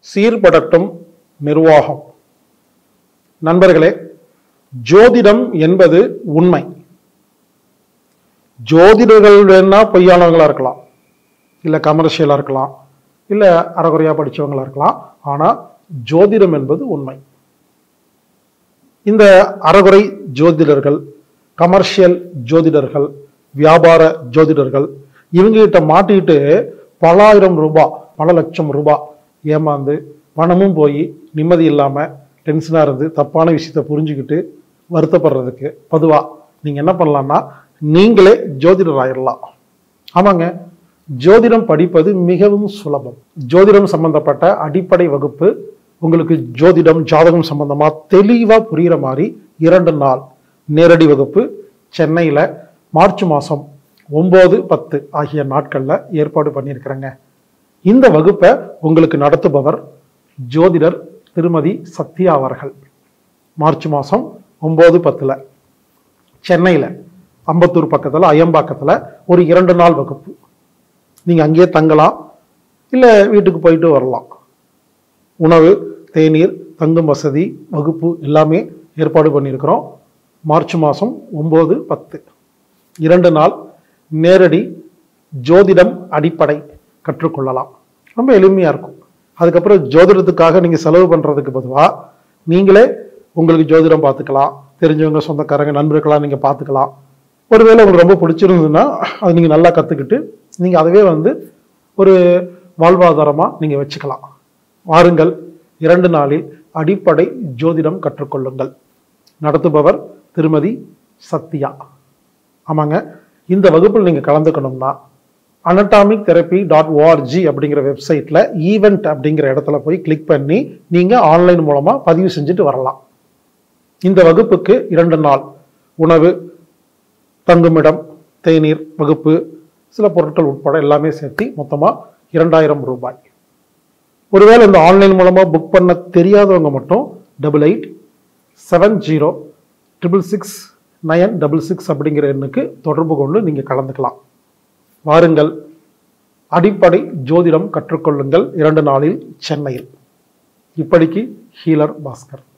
சீர்படட்டும் நிர்வாகம் நண்பர்களே ஜோதிடம் என்பது உண்மை ஜோதிடர்கள் வேணா பொய்யானவங்களா இருக்கலாம் இல்லை கமர்ஷியலாக இருக்கலாம் இல்லை அறகுறையாக படித்தவங்களா இருக்கலாம் ஆனால் ஜோதிடம் என்பது உண்மை இந்த அறகுறை ஜோதிடர்கள் கமர்ஷியல் ஜோதிடர்கள் வியாபார ஜோதிடர்கள் இவங்ககிட்ட மாட்டிக்கிட்டு பலாயிரம் ரூபாய் பல லட்சம் ரூபாய் ஏமாந்து பணமும் போய் நிம்மதி இல்லாமல் டென்ஷனாக இருந்து தப்பான விஷயத்தை புரிஞ்சுக்கிட்டு வருத்தப்படுறதுக்கு பொதுவாக நீங்கள் என்ன பண்ணலாம்னா நீங்களே ஜோதிடர் ஆயிடலாம் ஆமாங்க ஜோதிடம் படிப்பது மிகவும் சுலபம் ஜோதிடம் சம்பந்தப்பட்ட அடிப்படை வகுப்பு உங்களுக்கு ஜோதிடம் ஜாதகம் சம்பந்தமா தெளிவா புரியுற மாதிரி இரண்டு நாள் நேரடி வகுப்பு சென்னையில மார்ச் மாசம் ஒன்பது பத்து ஆகிய நாட்கள்ல ஏற்பாடு பண்ணியிருக்கிறேங்க இந்த வகுப்பை உங்களுக்கு நடத்துபவர் ஜோதிடர் திருமதி சத்யா அவர்கள் மார்ச் மாசம் ஒன்பது பத்துல சென்னையில அம்பத்தூர் பக்கத்துல அயம்பாக்கத்துல ஒரு இரண்டு நாள் வகுப்பு நீங்க அங்கேயே தங்கலாம் இல்லை வீட்டுக்கு போயிட்டு வரலாம் உணவு தேநீர் தங்கும் வசதி வகுப்பு எல்லாமே ஏற்பாடு பண்ணியிருக்கிறோம் மார்ச் மாதம் ஒம்பது பத்து இரண்டு நாள் நேரடி ஜோதிடம் அடிப்படை கற்றுக்கொள்ளலாம் ரொம்ப எளிமையாக இருக்கும் அதுக்கப்புறம் ஜோதிடத்துக்காக நீங்கள் செலவு பண்ணுறதுக்கு பொதுவாக நீங்களே உங்களுக்கு ஜோதிடம் பார்த்துக்கலாம் தெரிஞ்சவங்க சொந்தக்காரங்க நண்பர்களாக நீங்கள் பார்த்துக்கலாம் ஒருவேளை உங்களுக்கு ரொம்ப பிடிச்சிருந்ததுன்னா அது நீங்கள் நல்லா கற்றுக்கிட்டு நீங்கள் அதுவே வந்து ஒரு வாழ்வாதாரமாக நீங்கள் வச்சுக்கலாம் வாருங்கள் இரண்டு நாளில் அடிப்படை ஜோதிடம் கற்றுக்கொள்ளுங்கள் நடத்துபவர் திருமதி சத்யா ஆமாங்க இந்த வகுப்பில் நீங்கள் கலந்துக்கணும்னா அனட்டாமிக் தெரப்பி டாட் ஓஆர்ஜி அப்படிங்கிற வெப்சைட்டில் ஈவெண்ட் அப்படிங்கிற இடத்துல போய் கிளிக் பண்ணி நீங்கள் ஆன்லைன் மூலமாக பதிவு செஞ்சுட்டு வரலாம் இந்த வகுப்புக்கு இரண்டு நாள் உணவு தங்குமிடம் தேநீர் வகுப்பு சில பொருட்கள் உட்பட எல்லாமே சேர்த்து மொத்தமாக இரண்டாயிரம் ரூபாய் ஒருவேளை இந்த ஆன்லைன் மூலமாக புக் பண்ண தெரியாதவங்க மட்டும் double eight seven zero triple six nine double six அப்படிங்கிற எண்ணுக்கு தொடர்பு கொண்டு நீங்கள் கலந்துக்கலாம் வாருங்கள் அடிப்படை ஜோதிடம் கற்றுக்கொள்ளுங்கள் இரண்டு நாளில் சென்னையில் இப்படிக்கு ஹீலர் பாஸ்கர்